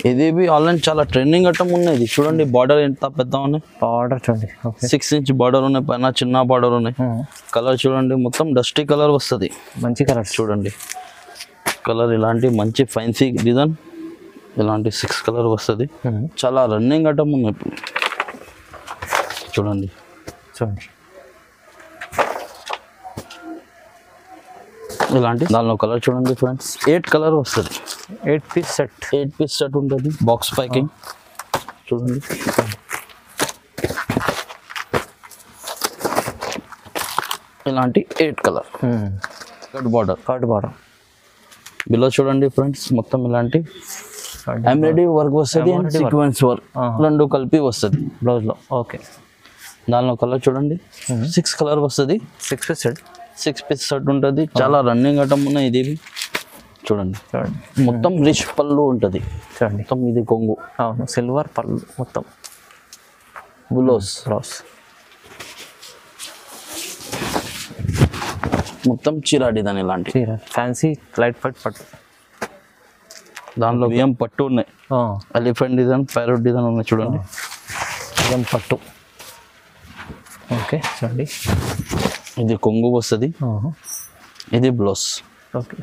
ఇది బి ఆన్లైన్ చాలా ట్రెండింగ్ అట్టం ఉన్నాయి ఇది చూడండి బార్డర్ ఎంత పెద్ద ఉన్నాయి బార్డర్ చూడండి ఓకే సిక్స్ ఇంచ్ బార్డర్ ఉన్నాయి పైన చిన్న బార్డర్ ఉన్నాయి కలర్ చూడండి మొత్తం డస్టీ కలర్ వస్తుంది మంచి కలర్స్ చూడండి కలర్ ఇలాంటి మంచి ఫైన్సీ డిజైన్ ఇలాంటి సిక్స్ కలర్ వస్తుంది చాలా రన్నింగ్ అటం ఉన్నాయి ఇప్పుడు చూడండి చూడండి ఇలాంటి దానిలో కలర్ చూడండి ఫ్రెండ్స్ ఎయిట్ కలర్ వస్తుంది eight piece set eight piece set ఉంటుంది బాక్స్ ప్యాకింగ్ చూడండి ఇలాంటి eight colour cut border card border below చూడండి ఫ్రెండ్స్ మొత్తం ఇలాంటి ఎంబ్రాయిడరీ వర్క్ వస్తుంది and Embroidery work. Sequence work రెండు కలిపి వస్తుంది బ్లౌజ్లో ఓకే దానిలో కలర్ చూడండి సిక్స్ కలర్ వస్తుంది six piece set six piece set ఉంటుంది చాలా రన్నింగ్ ఐటమ్ ఉన్నాయి ఇది చూడండి చూడండి మొత్తం రిచ్ పళ్ళు ఉంటుంది చూడండి మొత్తం ఇది కొంగు అవును సిల్వర్ పళ్ళు మొత్తం బులోస్ బ్లౌజ్ మొత్తం చీరాడి దాని ఇలాంటి చీర ఫ్యాన్సీ లైట్ పట్ పట్టు దానిలో బియ్యం పట్టు ఉన్నాయి ఎలిఫెంట్ డిజైన్ ప్యారెట్ డిజైన్ ఉన్నాయి చూడండి బియ్యం పట్టు ఓకే చూడండి ఇది కొంగు వస్తుంది ఇది బ్లౌజ్ ఓకే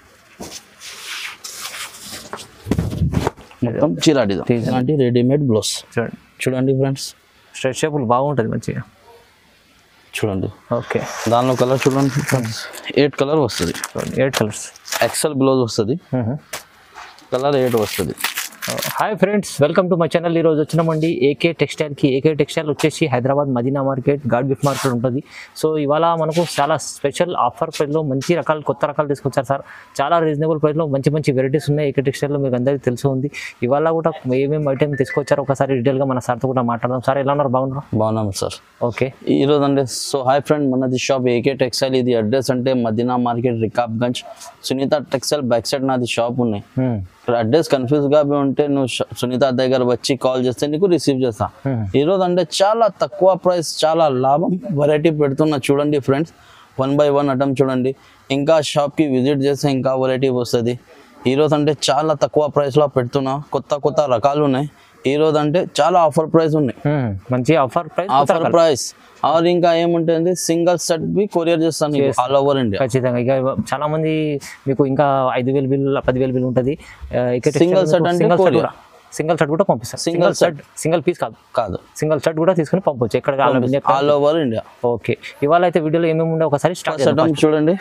మొత్తం చీరా డిజైన్ ఇలాంటి రెడీమేడ్ బ్లౌజ్ చూడండి చూడండి ఫ్రెండ్స్ స్ట్రెచబుల్ బాగుంటుంది మంచిగా చూడండి ఓకే దానిలో కలర్ చూడండి ఫ్రెండ్స్ ఎయిట్ కలర్ వస్తుంది చూడండి ఎయిట్ కలర్స్ ఎక్సెల్ బ్లౌజ్ వస్తుంది కలర్ ఎయిట్ వస్తుంది hi friends welcome to my channel ఈరోజు వచ్చినామండి ఏకే టెక్స్టైల్కి ఏకే టెక్స్టైల్ వచ్చేసి Hyderabad Madina market God gift market ఉంటుంది సో ఇవాళ మనకు చాలా స్పెషల్ ఆఫర్ ప్రైస్లో మంచి రకాలు కొత్త రకాలు తీసుకొచ్చారు సార్ చాలా రీజనబుల్ ప్రైస్లో మంచి మంచి వెరైటీస్ ఉన్నాయి ఏకే టెక్స్టైల్లో మీకు అందరికీ తెలిసి ఉంది ఇవాళ కూడా ఏమేమి ఐటమ్ తీసుకొచ్చారో ఒకసారి డీటెయిల్గా మన సార్తో కూడా మాట్లాడదాం సార్ ఎలా ఉన్నారు బాగున్నారు బాగున్నాము సార్ ఓకే ఈరోజు అంటే సో హాయ్ ఫ్రెండ్ మనది షాప్ ఏకే టెక్స్టైల్ ఇది అడ్రస్ అంటే Madina market Rikabganj Sunitha textile back side నాది షాప్ ఉన్నాయి అడ్రస్ కన్ఫ్యూజ్ గా ఉంటే నువ్వు ష- సునీత దగ్గర వచ్చి కాల్ చేస్తే నీకు రిసీవ్ చేస్తా ఈ రోజు అంటే చాలా తక్కువ ప్రైస్ చాలా లాభం వెరైటీ పెడుతున్నా చూడండి ఫ్రెండ్స్ వన్ బై వన్ అటం చూడండి ఇంకా షాప్కి విజిట్ చేస్తే ఇంకా వెరైటీ వస్తుంది ఈ రోజు అంటే చాలా తక్కువ ప్రైస్లో పెడుతున్నా కొత్త కొత్త రకాలు ఉన్నాయి ఈ రోజు అంటే చాలా ఆఫర్ ప్రైస్ ఉన్నాయి మంచి ఆఫర్ ప్రైస్ ఆఫర్ ప్రైస్ ఆర్ ఇంకా ఏముంటుంది సింగిల్ సెట్ బి కొరియర్ చేస్తాను ఆల్ ఓవర్ ఇండియా ఖచ్చితంగా ఇక చాలా మంది మీకు ఇంకా ఐదు వేలు బిల్ పదివేలు బిల్ ఉంటుంది Single set అంటే సింగల్ సెట్ courier. కూడా సింగల్ సెట్ కూడా పంపిస్తారు Single single set single piece కాదు కాదు సింగల్ సెట్ కూడా తీసుకుని పంపొచ్చు ఎక్కడ కావాలి ఆల్ ఓవర్ ఇండియా ఓకే ఇవాళ అయితే వీడియోలో ఏమేమి ఉండే ఒకసారి స్టార్ట్ సెటమ్ చూడండి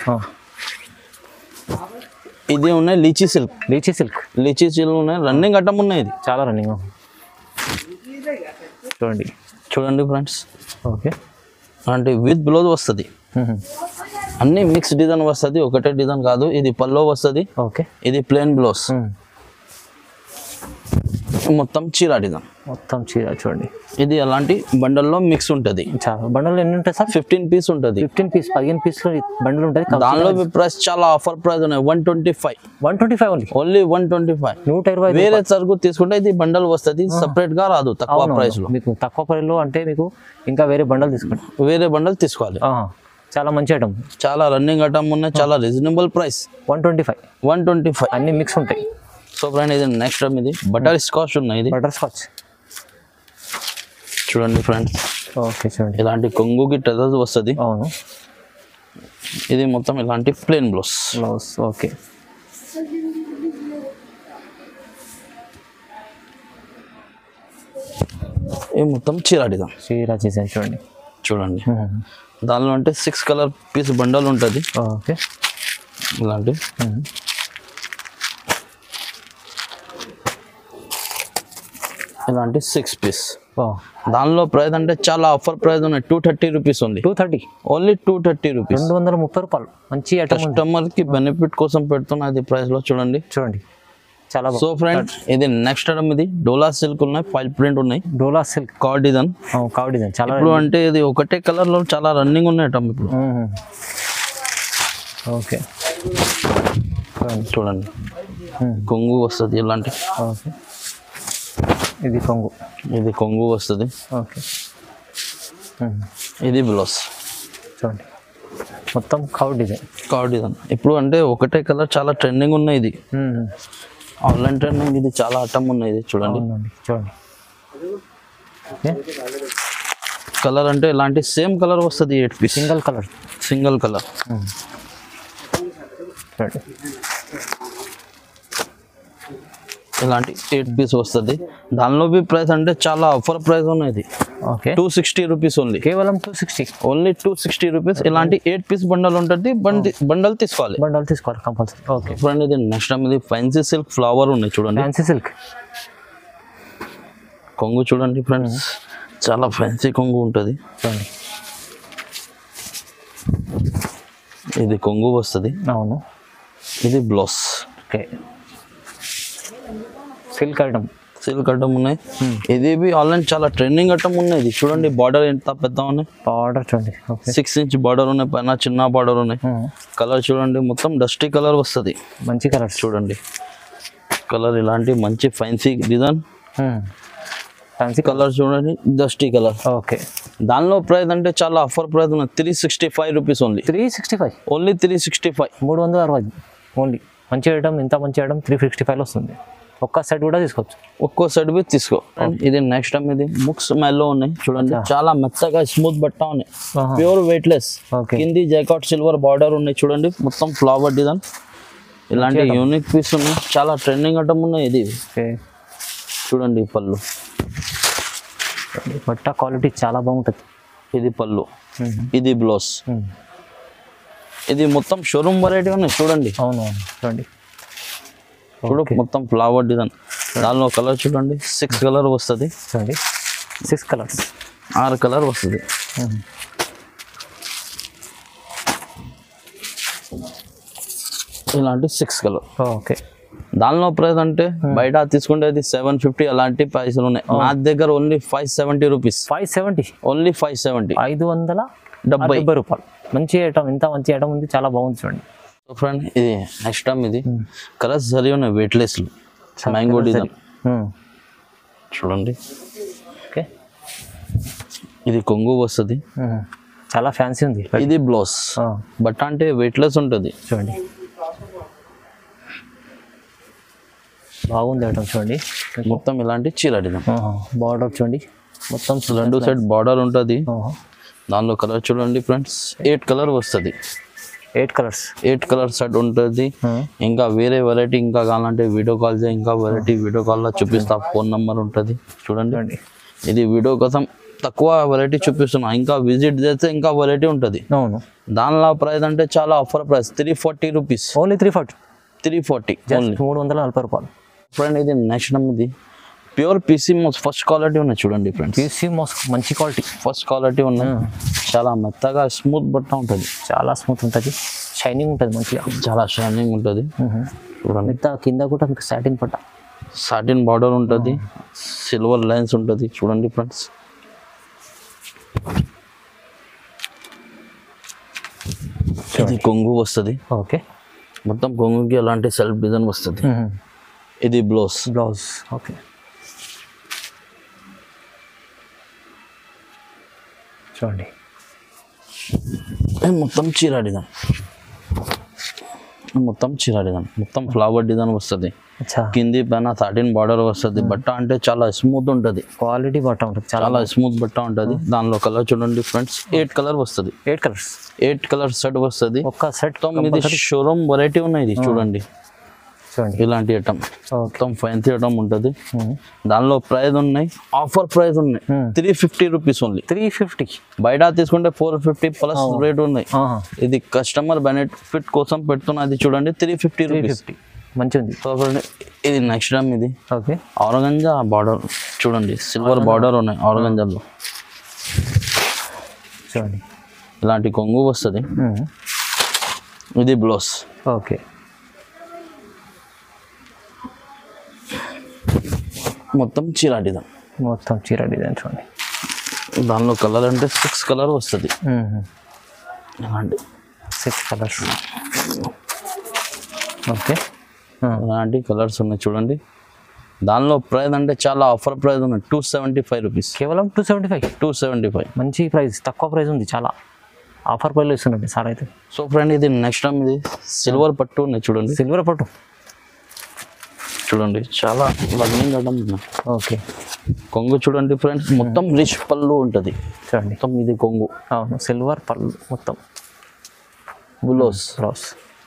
ఇది ఉన్నాయి lichi silk lichi silk lichi silk ఉన్నాయి రన్నింగ్ అట్టం ఉన్నాయి ఇది చాలా రన్నింగ్ చూడండి చూడండి ఫ్రెండ్స్ ఓకే అంటే విత్ బ్లౌజ్ వస్తుంది అన్ని మిక్స్ డిజైన్ వస్తుంది ఒకటే డిజైన్ కాదు ఇది పల్లో వస్తుంది ఓకే ఇది ప్లేన్ బ్లౌజ్ మొత్తం చీరా డిజైన్ మొత్తం చీర చూడండి ఇది అలాంటి బండల్లో మిక్స్ ఉంటుంది చాలా బండలు ఎన్ని ఉంటాయి సార్ ఫిఫ్టీన్ పీస్ ఉంటుంది ఫిఫ్టీన్ పీస్ పదిహేను పీస్లో బండలు ఉంటుంది దానిలో ప్రైస్ చాలా ఆఫర్ ప్రైస్ ఉన్నాయి one twenty five one twenty five only only one twenty five నూట ఇరవై ఐదు వేరే సరుకు తీసుకుంటే ఇది బండల్ వస్తుంది సపరేట్ గా రాదు తక్కువ అవును, ప్రైస్ లో మీకు తక్కువ ప్రైస్లో అంటే మీకు ఇంకా వేరే బండలు తీసుకోండి వేరే బండల్ తీసుకోవాలి ఆహా. చాలా మంచి ఐటమ్ చాలా రన్నింగ్ ఐటమ్ ఉన్నాయి చాలా reasonable price one twenty five one twenty five అన్ని మిక్స్ ఉంటాయి సో ఫ్రెండ్ ఇది నెక్స్ట్ టైం ఇది బటర్ స్కాచ్ ఉన్నాయి ఇది బటర్ స్కాచ్ చూడండి ఫ్రెండ్స్ ఓకే చూడండి ఇలాంటి కొంగుకి టెజర్స్ వస్తుంది అవును ఇది మొత్తం ఇలాంటి ప్లేన్ బ్లౌస్ బ్లౌజ్ ఓకే ఇది మొత్తం చీర డిజైన్ చీర డిజైన్ చూడండి చూడండి దానిలో అంటే సిక్స్ కలర్ పీస్ బండల్ ఉంటుంది ఓకే ఇలాంటి ఇలాంటి సిక్స్ పీస్ దానిలో ప్రైస్ అంటే చాలా ఆఫర్ ప్రైస్ ఉన్నాయి టూ థర్టీ రూపీస్ ఉంది two thirty only two thirty rupees రెండు వందల ముప్పై రూపాయలు మంచి ఐటమ్ ఉంది కస్టమర్ కి బెనిఫిట్ కోసం పెడుతున్నా ఇది ప్రైస్ లో చూడండి చూడండి చాలా సో ఫ్రెండ్ ఇది నెక్స్ట్ ఐటమ్ ఇది డోలా సిల్క్ ఉన్నాయి ఫైల్ ప్రింట్ ఉన్నాయి డోలా సిల్క్ కార్ డిజైన్ కావ్ డిజైన్ చాలా ఇప్పుడు అంటే ఇది ఒకటే కలర్ లో చాలా రన్నింగ్ ఉన్నాయి ఐటమ్ ఇప్పుడు ఓకే చూడండి కొంగు వస్తుంది ఇలాంటి ఓకే ఇది కొంగు ఇది కొంగు వస్తుంది ఓకే ఇది బ్లౌజ్ చూడండి మొత్తం కవ్ డిజైన్ కార్ డిజైన్ ఇప్పుడు అంటే ఒకటే కలర్ చాలా ట్రెండింగ్ ఉన్నాయి ఇది ఆన్లైన్ ట్రెండింగ్ ఇది చాలా అట్టం ఉన్నాయి ఇది చూడండి అవునండి చూడండి ఓకే కలర్ అంటే ఇలాంటి సేమ్ కలర్ వస్తుంది eight piece single colour single colour చూడండి ఇలాంటి ఎయిట్ పీస్ వస్తుంది దానిలో బి ప్రైస్ అంటే చాలా ఆఫర్ ప్రైస్ ఉన్నది okay two sixty rupees only కేవలం two sixty only two sixty rupees ఇలాంటి ఎయిట్ పీస్ బండల్ ఉంటుంది బండి బండల్ తీసుకోవాలి బండల్ తీసుకోవాలి కంపల్సరీ ఓకే ఇప్పుడు ఇది నెక్స్ట్ టైం ఇది ఫ్యాన్సీ సిల్క్ ఫ్లవర్ ఉన్నాయి చూడండి ఫ్యాన్సీ సిల్క్ కొంగు చూడండి ఫ్రెండ్స్ చాలా ఫ్యాన్సీ కొంగు ఉంటుంది చూడండి ఇది కొంగు వస్తుంది అవును ఇది blouse okay silk item silk అట్టం ఉన్నాయి ఇది బి ఆన్లైన్ చాలా ట్రెండింగ్ అట్టం ఉన్నాయి ఇది చూడండి బార్డర్ ఎంత పెద్ద ఉన్నాయి బార్డర్ చూడండి ఓకే సిక్స్ ఇంచ్ బార్డర్ ఉన్నాయి పైన చిన్న బార్డర్ ఉన్నాయి కలర్ చూడండి మొత్తం డస్టీ కలర్ వస్తుంది మంచి కలర్స్ చూడండి కలర్ ఇలాంటి మంచి ఫ్యాన్సీ డిజైన్ ఫ్యాన్సీ కలర్ చూడండి డస్టీ కలర్ ఓకే దానిలో ప్రైస్ అంటే చాలా ఆఫర్ ప్రైస్ ఉన్నాయి three sixty five rupees only three sixty five only three sixty five మూడు వందల అరవై ఓన్లీ మంచి ఐటమ్ ఇంత మంచి ఐటమ్ త్రీ సిక్స్టీ ఫైవ్లో వస్తుంది ఒక్క సెట్ కూడా తీసుకోవచ్చు ఒక్కో సెట్ బి తీసుకో ఇది నెక్స్ట్ టైం ఇది ముక్స్ మెల్లో ఉన్నాయి చూడండి చాలా మెత్తగా స్మూత్ బట్ట ఉన్నాయి ఆహా. ప్యూర్ వెయిట్లెస్ ఓకే కింది జాకాట్ సిల్వర్ బార్డర్ ఉన్నాయి చూడండి మొత్తం ఫ్లవర్ డిజైన్ ఇలాంటి యూనిక్ పీస్ ఉన్నాయి చాలా ట్రెండింగ్ ఐటమ్ ఉన్నాయి ఇది ఓకే చూడండి ఈ పళ్ళు బట్ట క్వాలిటీ చాలా బాగుంటుంది ఇది పళ్ళు ఇది బ్లౌజ్ ఇది మొత్తం షోరూమ్ వెరైటీ ఉన్నాయి చూడండి అవును అవును చూడండి చూడు మొత్తం ఫ్లవర్ డిజైన్ దానిలో కలర్ చూడండి సిక్స్ కలర్ వస్తుంది చూడండి సిక్స్ కలర్స్ ఆరు కలర్ వస్తుంది ఇలాంటి సిక్స్ కలర్ ఓకే దానిలో ప్రైస్ అంటే బయట తీసుకుంటే సెవెన్ ఫిఫ్టీ అలాంటి పైసలు ఉన్నాయి నా దగ్గర only five seventy rupees five seventy only five seventy ఐదు వందల డెబ్బై డెబ్బై రూపాయలు మంచి ఐటమ్ ఇంత మంచి ఐటమ్ ఉంది చాలా బాగుంది చూడండి సో ఫ్రెండ్ ఇది నెక్స్ట్ టైం ఇది కలర్స్ సరి ఉన్నాయి వెయిట్లెస్ మ్యాంగో డిజైన్ చూడండి ఓకే ఇది కొంగు వస్తుంది చాలా ఫ్యాన్సీ ఉంది ఇది బ్లౌజ్ ఆ, బట్ట అంటే వెయిట్లెస్ ఉంటుంది చూడండి బాగుంది ఐటమ్ చూడండి మొత్తం ఇలాంటి చీర డిజైన్ బార్డర్ చూడండి మొత్తం రెండు సైడ్ బార్డర్ ఉంటుంది ఆహా. దానిలో కలర్ చూడండి ఫ్రెండ్స్ ఎయిట్ కలర్ వస్తుంది eight colours eight colour set ఉంటుంది ఇంకా వేరే వెరైటీ ఇంకా కావాలంటే వీడియో కాల్ చేయి ఇంకా వెరైటీ వీడియో కాల్లో చూపిస్తా ఫోన్ నెంబర్ ఉంటుంది చూడండి చూడండి ఇది వీడియో కోసం తక్కువ వెరైటీ చూపిస్తున్నా ఇంకా విజిట్ చేస్తే ఇంకా వెరైటీ ఉంటుంది అవును దానిలో ప్రైస్ అంటే చాలా offer price three forty rupees only three forty three forty only just మూడు వందల నలభై రూపాయలు ఫ్రెండ్ ఇది నెక్స్ట్ ఇది ప్యూర్ పీసీ ఫస్ట్ క్వాలిటీ ఉన్నాయి చూడండి ఫ్రెండ్స్ పీసీ మోస్ మంచి క్వాలిటీ ఫస్ట్ క్వాలిటీ ఉన్నాయి చాలా మెత్తగా స్మూత్ బట్ట ఉంటుంది చాలా స్మూత్ ఉంటుంది షైనింగ్ ఉంటుంది మంచిగా చాలా షైనింగ్ ఉంటుంది చూడండి మిగతా కింద కూడా మీకు సాటిన్ పట్ట సాటిన్ బార్డర్ ఉంటుంది సిల్వర్ లైన్స్ ఉంటుంది చూడండి ఫ్రెండ్స్ ఇది కొంగు వస్తుంది ఓకే మొత్తం కొంగుకి అలాంటి సెల్ఫ్ డిజైన్ వస్తుంది ఇది బ్లౌజ్ బ్లౌజ్ ఓకే చూడండి ఇది మొత్తం చీర డిజైన్ మొత్తం చీర డిజైన్ మొత్తం ఫ్లవర్ డిజైన్ వస్తుంది అచ్చా కింది పైన సాటిన్ బార్డర్ వస్తుంది బట్ట అంటే చాలా స్మూత్ ఉంటుంది క్వాలిటీ బట్ట ఉంటుంది చాలా చాలా స్మూత్ బట్ట ఉంటుంది దానిలో కలర్ చూడండి ఫ్రెండ్స్ ఎయిట్ కలర్ వస్తుంది eight colours eight colour set వస్తుంది ఒక్క సెట్ మొత్తం ఇది షోరూమ్ వెరైటీ ఉన్నాయి ఇది చూడండి చూడండి ఇలాంటి ఐటమ్ ఓకే మొత్తం ఫ్యాన్సీ ఐటమ్ ఉంటుంది దానిలో ప్రైస్ ఉన్నాయి ఆఫర్ ప్రైస్ ఉన్నాయి Hmm. Three fifty rupees only three fifty బయట తీసుకుంటే ఫోర్ ఫిఫ్టీ ప్లస్ రేట్ ఉన్నాయి త్రీ ఇది కస్టమర్ బెనిఫిట్ కోసం పెడుతున్నది చూడండి త్రీ ఫిఫ్టీ రూపీస్ ఫిఫ్టీ మంచిగా ఉంది సో చూడండి, ఇది నెక్స్ట్ టైం ఇది ఓకే ఔరంగంజా బార్డర్ చూడండి సిల్వర్ బార్డర్ ఉన్నాయి ఔరంగంజాలో చూడండి ఇలాంటి కొంగు వస్తుంది ఇది బ్లౌజ్ ఓకే మొత్తం చీరాటిదా మొత్తం చీర డిజైన్ చూడండి దానిలో కలర్ అంటే సిక్స్ కలర్ వస్తుంది ఇలాంటి సిక్స్ కలర్స్ ఓకే ఇలాంటి కలర్స్ ఉన్నాయి చూడండి దానిలో ప్రైస్ అంటే చాలా ఆఫర్ ప్రైస్ ఉన్నాయి టూ సెవెంటీ ఫైవ్ రూపీస్ కేవలం two seventy five two seventy five మంచి ప్రైస్ తక్కువ ప్రైస్ ఉంది చాలా ఆఫర్ ప్రైస్లో ఇస్తుందండి సార్ అయితే సో ఫ్రెండ్ ఇది నెక్స్ట్ టైం ఇది సిల్వర్ పట్టు ఉన్నాయి చూడండి సిల్వర్ పట్టు చూడండి చాలా రన్నింగ్ ఐటమ్ ఉన్నాయి ఓకే కొంగు చూడండి ఫ్రెండ్స్ మొత్తం రిచ్ పళ్ళు ఉంటుంది చూడండి మొత్తం ఇది కొంగు అవును సిల్వర్ పళ్ళు మొత్తం బులోస్ బ్లౌజ్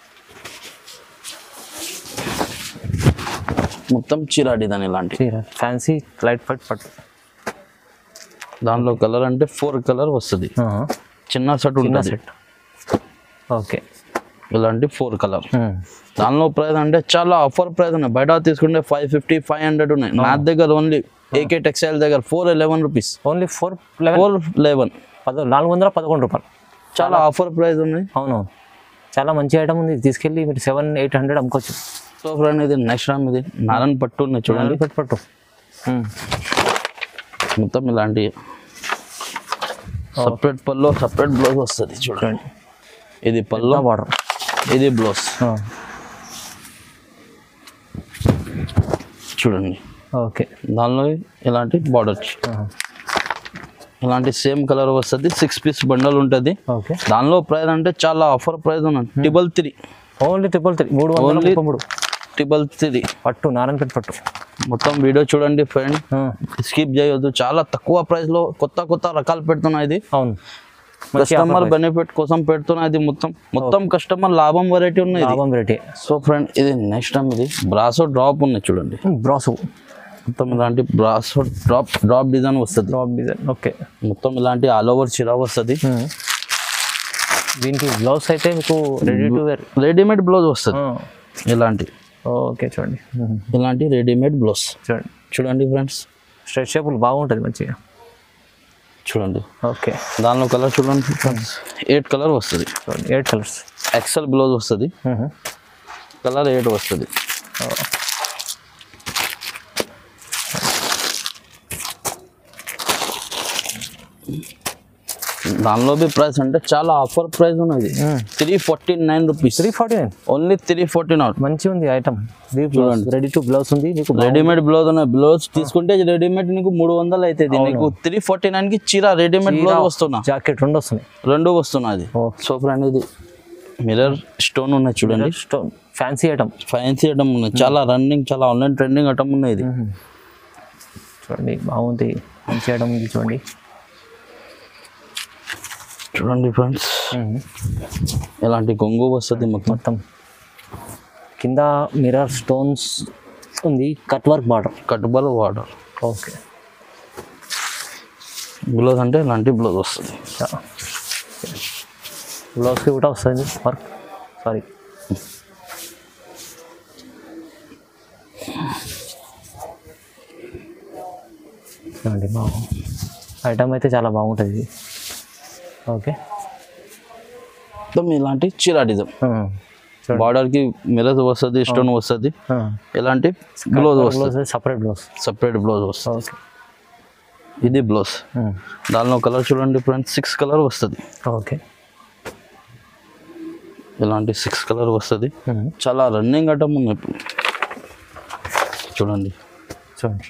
మొత్తం చిరాడి దాని ఇలాంటి చీర ఫ్యాన్సీ లైట్ ఫైట్ పట్టు దానిలో కలర్ అంటే ఫోర్ కలర్ వస్తుంది చిన్న సెట్ చిన్న ఉంటుంది సెట్ ఓకే ఇలాంటి ఫోర్ కలర్ దానిలో ప్రైస్ అంటే చాలా ఆఫర్ ప్రైస్ ఉన్నాయి బయట తీసుకుంటే ఫైవ్ ఫిఫ్టీ ఫైవ్ హండ్రెడ్ ఉన్నాయి నా దగ్గర ఓన్లీ ఏకే టెక్స్టైల్ దగ్గర four eleven rupees only four eleven four eleven పద నాలుగు వందల పదకొండు రూపాయలు చాలా ఆఫర్ ప్రైస్ ఉన్నాయి అవును చాలా మంచి ఐటమ్ ఉంది ఇది తీసుకెళ్ళి మీరు సెవెన్ ఎయిట్ హండ్రెడ్ అమ్ముకోవచ్చు సో ఫ్రెండ్ ఇది నెక్స్ట్ రామ్ ఇది నారాయణ పట్టు ఉన్నాయి చూడండి పట్టు పట్టు మొత్తం ఇలాంటి సపరేట్ పళ్ళు సపరేట్ బ్లౌజ్ వస్తుంది చూడండి ఇది పళ్ళు బార్డర్ ఇది బ్లౌజ్ చూడండి ఓకే దానిలో ఇలాంటి బార్డర్ ఇలాంటి సేమ్ కలర్ వస్తుంది సిక్స్ పీస్ బండల్ ఉంటుంది ఓకే దానిలో ప్రైస్ అంటే చాలా ఆఫర్ ప్రైస్ ఉన్నది triple three only triple three మూడు వందల Only- ముప్పై మూడు ట్రిబల్ త్రీ పట్టు నారాయణపేట పట్టు మొత్తం వీడియో చూడండి ఫ్రెండ్ స్కిప్ చేయొద్దు చాలా తక్కువ ప్రైస్ లో కొత్త కొత్త రకాలు పెడుతున్నా ఇది అవును మంచి కస్టమర్ బెనిఫిట్ కోసం పెడుతున్నా ఇది మొత్తం మొత్తం కస్టమర్ లాభం వెరైటీ ఉన్నాయి ఇది. లాభం వెరైటీ సో ఫ్రెండ్ ఇది నెక్స్ట్ టైం ఇది బ్రాసో డ్రాప్ ఉన్నాయి చూడండి బ్రాసు మొత్తం ఇలాంటి బ్రాసో డ్రాప్ డ్రాప్ డిజైన్ వస్తుంది డ్రాప్ డిజైన్ ఓకే మొత్తం ఇలాంటి ఆల్ ఓవర్ చిరా వస్తుంది దీనికి బ్లౌజ్ అయితే మీకు ready to wear readymade blouse వస్తుంది ఇలాంటి ఓకే చూడండి ఇలాంటి రెడీమేడ్ బ్లౌజ్ చూడండి చూడండి ఫ్రెండ్స్ స్ట్రెచబుల్ బాగుంటుంది మంచిగా చూడండి ఓకే దానిలో కలర్ చూడండి ఫ్రెండ్స్ ఎయిట్ కలర్ వస్తుంది చూడండి ఎయిట్ కలర్స్ ఎక్సెల్ బ్లౌజ్ వస్తుంది కలర్ ఎయిట్ వస్తుంది దానిలో బి ప్రైస్ అంటే చాలా ఆఫర్ ప్రైస్ ఉన్నది three forty nine rupees three forty nine only three forty nine మంచిగా ఉంది ఐటమ్ రెడీ టు బ్లౌజ్ ఉంది నీకు రెడీమేడ్ బ్లౌజ్ ఉన్నాయి బ్లౌజ్ తీసుకుంటే రెడీమేడ్ నీకు మూడు వందలు అవుతుంది నీకు త్రీ ఫార్టీ నైన్ కి చీర రెడీమేడ్ బ్లౌజ్ వస్తున్నా జాకెట్ రెండు వస్తున్నాయి రెండు వస్తున్నది Okay. సో ఫ్రెండ్ ఇది మిర్రర్ స్టోన్ ఉన్నాయి చూడండి stone fancy item fancy item ఉన్నాయి చాలా రన్నింగ్ చాలా ఆన్లైన్ ట్రెండింగ్ ఐటమ్ ఉన్నాయి ఇది చూడండి బాగుంది మంచి ఐటమ్ ఉంది చూడండి చూడండి ఫ్రెండ్స్ ఇలాంటి కొంగు వస్తుంది మొత్తం మొత్తం కింద మిర్రర్ స్టోన్స్ ఉంది కట్ వర్క్ బార్డర్ కట్టుబల్ వాటర్ ఓకే బ్లౌజ్ అంటే ఇలాంటి బ్లౌజ్ వస్తుంది బ్లౌజ్కి కూడా వస్తుంది వర్క్ సారీ చూడండి బాగు ఐటమ్ అయితే చాలా బాగుంటుంది ఇది ఓకే మొత్తం ఇలాంటి చీర డిజైన్ బార్డర్ కి మిర్రర్ వస్తుంది స్టోన్ వస్తుంది ఇలాంటి బ్లౌజ్ వస్తుంది blouse separate blouse separate blouse వస్తుంది ఓకే ఇది బ్లౌజ్ దానిలో కలర్ చూడండి ఫ్రెండ్స్ సిక్స్ కలర్ వస్తుంది ఓకే ఇలాంటి సిక్స్ కలర్ వస్తుంది చాలా రన్నింగ్ ఐటమ్ ఉంది ఇప్పుడు చూడండి చూడండి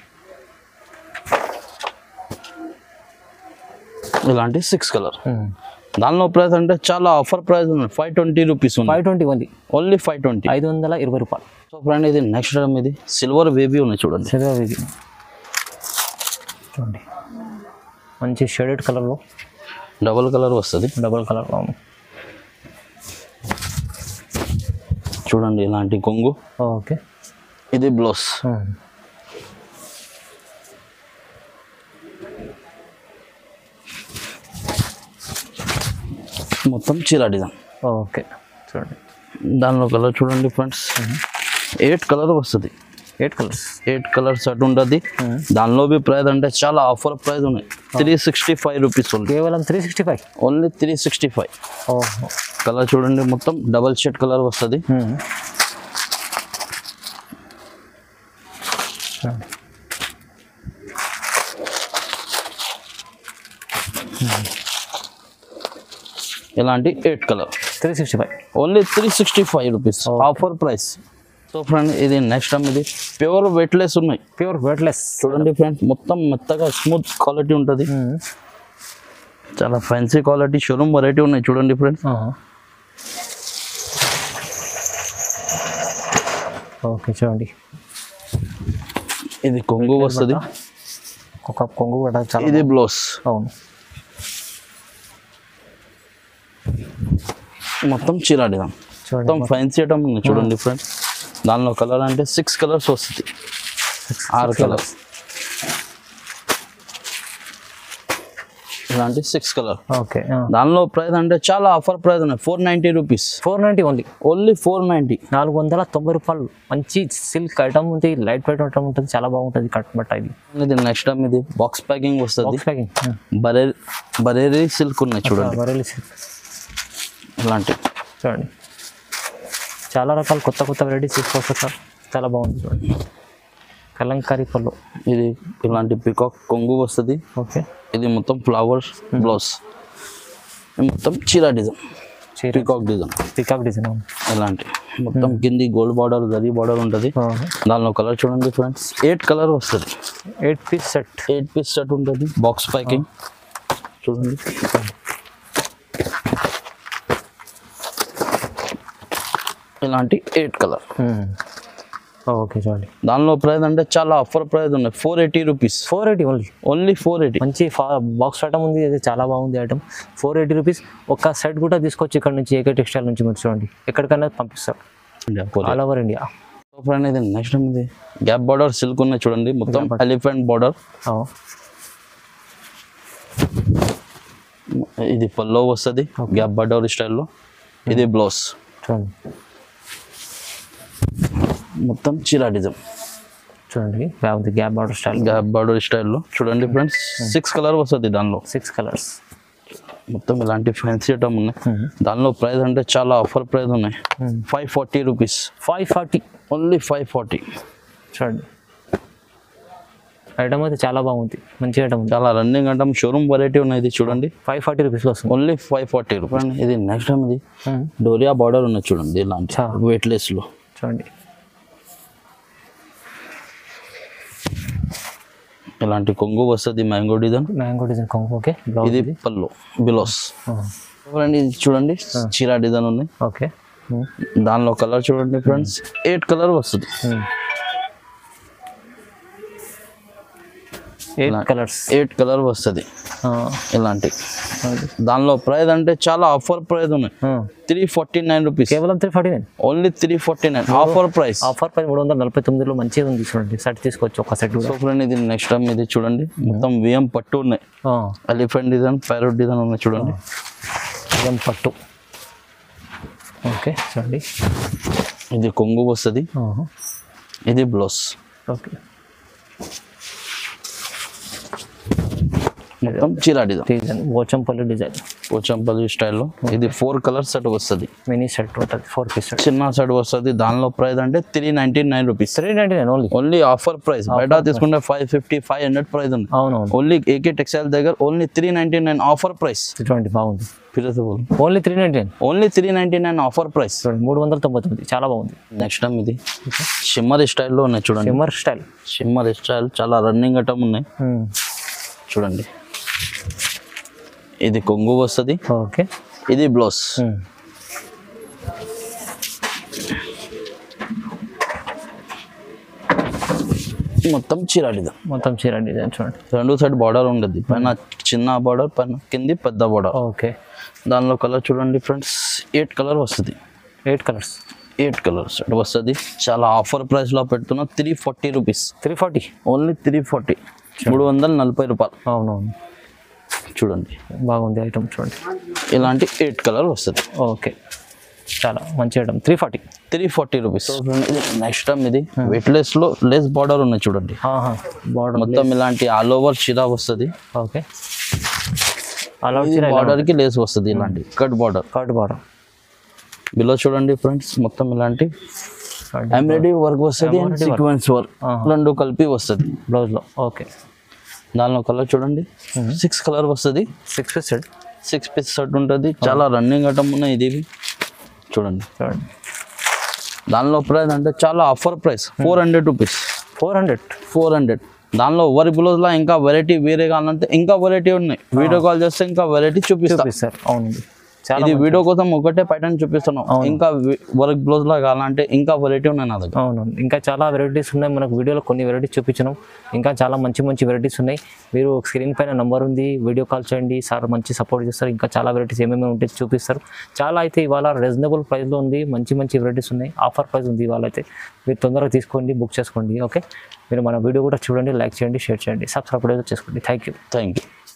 ఇలాంటి సిక్స్ కలర్ దానిలో ప్రైస్ అంటే చాలా ఆఫర్ ప్రైస్ ఉంది ఫైవ్ ట్వంటీ రూపీస్ ఉంది five twenty only only five twenty ఐదు వందల ఇరవై రూపాయలు సో ఫ్రెండ్ ఇది నెక్స్ట్ టైం ఇది సిల్వర్ బేబీ ఉన్నాయి చూడండి సిల్వర్ ఇది చూడండి మంచి షేడెడ్ కలర్లో డబల్ కలర్ వస్తుంది డబుల్ కలర్ అవును చూడండి ఇలాంటి కొంగు ఓకే ఇది బ్లౌజ్ మొత్తం చీర డిజైన్ ఓకే చూడండి దానిలో కలర్ చూడండి ఫ్రెండ్స్ ఎయిట్ కలర్ వస్తుంది eight colours eight colour set ఉంటుంది దానిలో బి ప్రైస్ అంటే చాలా ఆఫర్ ప్రైస్ ఉన్నాయి three sixty five rupees only కేవలం three sixty five only three sixty five ఓహో కలర్ చూడండి మొత్తం డబల్ షేడ్ కలర్ వస్తుంది ఇలాంటి eight colour three sixty five only three sixty five rupees offer price so friend ఇది next time ఇది pure weightless ఉన్నాయి pure weightless చూడండి friends మొత్తం మెత్తగా స్మూత్ క్వాలిటీ ఉంటుంది చాలా ఫ్యాన్సీ క్వాలిటీ షోరూమ్ వెరైటీ ఉన్నాయి చూడండి ఫ్రెండ్స్ ఓకే చూడండి ఇది కొంగు వస్తుంది ఒక కొంగు కూడా చాలా ఇది బ్లౌజ్ అవును మొత్తం చీర డిజైన్ చూడండి మొత్తం ఫైన్సీ ఐటమ్ ఉంది చూడండి ఫ్రెండ్స్ దానిలో కలర్ అంటే సిక్స్ కలర్స్ వస్తుంది ఆరు కలర్స్ ఇలాంటి సిక్స్ కలర్ ఓకే దానిలో ప్రైస్ అంటే చాలా ఆఫర్ ప్రైస్ ఉన్నాయి four ninety rupees four ninety only only four ninety నాలుగు వందల తొంభై రూపాయలు మంచి సిల్క్ ఐటమ్ ఉంది లైట్ వెయిట్ ఐటమ్ ఉంటుంది చాలా బాగుంటుంది కట్ బట్ట ఇది ఇది నెక్స్ట్ టైం ఇది బాక్స్ ప్యాకింగ్ వస్తుంది బాక్స్ ప్యాకింగ్ బరే బరేరీ సిల్క్ ఉన్నాయి చూడండి బరేలి సిల్క్ ఇలాంటి చూడండి చాలా రకాల కొత్త కొత్త వెరైటీస్ తీసుకొస్తారు సార్ చాలా బాగుంది చూడండి కలంకారీ పళ్ళు ఇది ఇలాంటి పికాక్ కొంగు వస్తుంది ఓకే ఇది మొత్తం ఫ్లవర్స్ బ్లౌజ్ ఇది మొత్తం చీర డిజైన్ చీర పికాక్ డిజైన్ పికాక్ డిజైన్ అవును ఇలాంటి మొత్తం కింది గోల్డ్ బార్డర్ జరీ బార్డర్ ఉంటుంది దానిలో కలర్ చూడండి ఫ్రెండ్స్ ఎయిట్ కలర్ వస్తుంది eight piece set eight piece set ఉంటుంది బాక్స్ ప్యాకింగ్ చూడండి ఇలాంటి ఎయిట్ కలర్ ఓకే చూడండి దానిలో ప్రైస్ అంటే చాలా ఆఫర్ ప్రైస్ ఉన్నాయి four eighty rupees four eighty only only four eighty మంచి బాక్స్ ఐటమ్ ఉంది అది చాలా బాగుంది ఐటమ్ ఫోర్ ఎయిటీ రూపీస్ ఒక సెట్ కూడా తీసుకొచ్చి ఇక్కడ నుంచి ఏకే టెక్స్టైల్ నుంచి మీరు చూడండి ఎక్కడికైనా పంపిస్తారు ఆల్ ఓవర్ ఇండియా ఫ్రెండ్ ఇది నెక్స్ట్ ఇది గ్యాప్ బార్డర్ సిల్క్ ఉన్నాయి చూడండి మొత్తం ఎలిఫెంట్ బార్డర్ ఇది పల్లో వస్తుంది గ్యాప్ బార్డర్ స్టైల్లో ఇది బ్లౌజ్ చూడండి మొత్తం చీరా డిజైన్ చూడండి బాగుంది gap border style gap border స్టైల్లో చూడండి ఫ్రెండ్స్ సిక్స్ కలర్ వస్తుంది దానిలో సిక్స్ కలర్స్ మొత్తం ఇలాంటి ఫ్యాన్సీ ఐటమ్ ఉన్నాయి దానిలో ప్రైస్ అంటే చాలా ఆఫర్ ప్రైస్ ఉన్నాయి five forty rupees five forty only five forty చూడండి ఐటమ్ అయితే చాలా బాగుంది మంచి ఐటమ్ ఉంది చాలా రన్నింగ్ ఐటమ్ షోరూమ్ వెరైటీ ఉన్నాయి ఇది చూడండి ఫైవ్ ఫార్టీ రూపీస్లో వస్తుంది ఓన్లీ ఫైవ్ ఫార్టీ రూపీస్ ఇది నెక్స్ట్ టైం ఇది డోరియా బార్డర్ ఉన్నది చూడండి ఇలాంటి చా. వెయిట్లెస్ లో చూడండి ఇలాంటి కొంగు వస్తుంది మ్యాంగో డిజైన్ మ్యాంగో డిజైన్ కొంగు ఓకే బ్లౌజ్ ఇది పళ్ళు బిలోస్ ఫ్రెండ్ ఇది చూడండి చీరా డిజైన్ ఉంది ఓకే దానిలో కలర్ చూడండి ఫ్రెండ్స్ ఎయిట్ కలర్ వస్తుంది ఎయిట్ కలర్స్ ఎయిట్ కలర్ వస్తుంది ఇలాంటి దానిలో ప్రైస్ అంటే చాలా ఆఫర్ ప్రైస్ ఉన్నాయి త్రీ ఫార్టీ నైన్ రూపీస్ కేవలం three forty nine only three forty nine offer price offer పై మూడు వందల నలభై తొమ్మిదిలో మంచిగా ఉంది చూడండి సెట్ తీసుకోవచ్చు ఒక సెట్ కూడా సో ఫ్రెండ్ ఇది నెక్స్ట్ టైం ఇది చూడండి మొత్తం విఎం పట్టు ఉన్నాయి ఎలిఫెంట్ డిజైన్ పైరోట్ డిజైన్ ఉన్నాయి చూడండి ఏం పట్టు ఓకే చూడండి ఇది కొంగు వస్తుంది ఇది బ్లౌజ్ ఓకే మొత్తం చీరా డిజైన్ డిజైన్ ఓచంపల్లి డిజైన్ పోచంపల్లి స్టైల్లో ఇది ఫోర్ కలర్ సెట్ వస్తుంది మినీ సెట్ ఉంటుంది ఫోర్ పీస్ సెట్ చిన్న సెట్ వస్తుంది దానిలో ప్రైస్ అంటే three ninety nine rupees three ninety nine only only offer price బయట తీసుకుంటే five fifty five hundred price ఉంది అవునవును ఓన్లీ ఏకే టెక్స్టైల్ దగ్గర only three ninety nine offer price చూడండి బాగుంది ఫిరస్ only three ninety nine only three ninety nine offer price చూడండి మూడు వందల తొంభై తొమ్మిది చాలా బాగుంది నెక్స్ట్ టైం ఇది షిమ్మర్ స్టైల్లో ఉన్నాయి చూడండి షిమ్మర్ స్టైల్ షిమ్మర్ స్టైల్ చాలా రన్నింగ్ ఐటమ్ ఉన్నాయి చూడండి ఇది కొంగు వస్తుంది ఓకే ఇది బ్లౌజ్ మొత్తం చీర డిజైన్ మొత్తం చీర డిజైన్ చూడండి రెండు సైడ్ బార్డర్ ఉండదు పైన చిన్న బార్డర్ పైన కింది పెద్ద బార్డర్ ఓకే దానిలో కలర్ చూడండి ఫ్రెండ్స్ ఎయిట్ కలర్ వస్తుంది ఎయిట్ కలర్స్ ఎయిట్ కలర్స్ వస్తుంది చాలా ఆఫర్ ప్రైస్లో పెడుతున్నా three forty rupees three forty only three forty మూడు వందల నలభై రూపాయలు అవునవును చూడండి బాగుంది ఐటమ్ చూడండి ఇలాంటి ఎయిట్ కలర్ వస్తుంది ఓకే చాలా మంచి item three forty three forty rupees ఇది నెక్స్ట్ టైం ఇది వెయిట్లెస్ లో లెస్ బార్డర్ ఉన్నాయి చూడండి బార్డర్ మొత్తం ఇలాంటి ఆల్ ఓవర్ షిరా వస్తుంది ఓకే అలా వచ్చి బార్డర్ కి లేస్ వస్తుంది ఇలాంటి cut border cut border below చూడండి ఫ్రెండ్స్ మొత్తం ఇలాంటి ఎంబ్రాయిడరీ వర్క్ వస్తుంది అండ్ సీక్వెన్స్ వర్క్ రెండు కలిపి వస్తుంది బ్లౌజ్లో ఓకే దానిలో కలర్ చూడండి సిక్స్ కలర్ వస్తుంది six piece set six piece shirt ఉంటుంది చాలా రన్నింగ్ ఐటమ్ ఉన్నాయి ఇది చూడండి చూడండి దానిలో ప్రైస్ అంటే చాలా offer price four hundred rupees four hundred four hundred దానిలో ఓవర్ బ్లౌజ్లో ఇంకా వెరైటీ వేరే కావాలంటే ఇంకా వెరైటీ ఉన్నాయి వీడియో కాల్ చేస్తే ఇంకా వెరైటీ చూపిస్తా సార్ అవునండి చాలా ఇది వీడియో కోసం ఒకటే ప్యాటర్న్ చూపిస్తున్నాం ఇంకా వర్క్ బ్లౌజ్ లా కావాలంటే ఇంకా వెరైటీ ఉన్నాయి నా దగ్గర అవును ఇంకా చాలా వెరైటీస్ ఉన్నాయి మనకు వీడియోలో కొన్ని వెరైటీస్ చూపించినాం ఇంకా చాలా మంచి మంచి వెరైటీస్ ఉన్నాయి మీరు స్క్రీన్ పైన నంబర్ ఉంది వీడియో కాల్ చేయండి సార్ మంచి సపోర్ట్ చేస్తారు ఇంకా చాలా వెరైటీస్ ఏమేమి ఉంటాయి చూపిస్తారు చాలా అయితే ఇవాళ రీజనబుల్ ప్రైస్లో ఉంది మంచి మంచి వెరైటీస్ ఉన్నాయి ఆఫర్ ప్రైస్ ఉంది ఇవాళ అయితే మీరు తొందరగా తీసుకోండి బుక్ చేసుకోండి ఓకే మీరు మన వీడియో కూడా చూడండి లైక్ చేయండి షేర్ చేయండి సబ్స్క్రైబ్ కూడా చేసుకోండి థ్యాంక్ యూ థ్యాంక్ యూ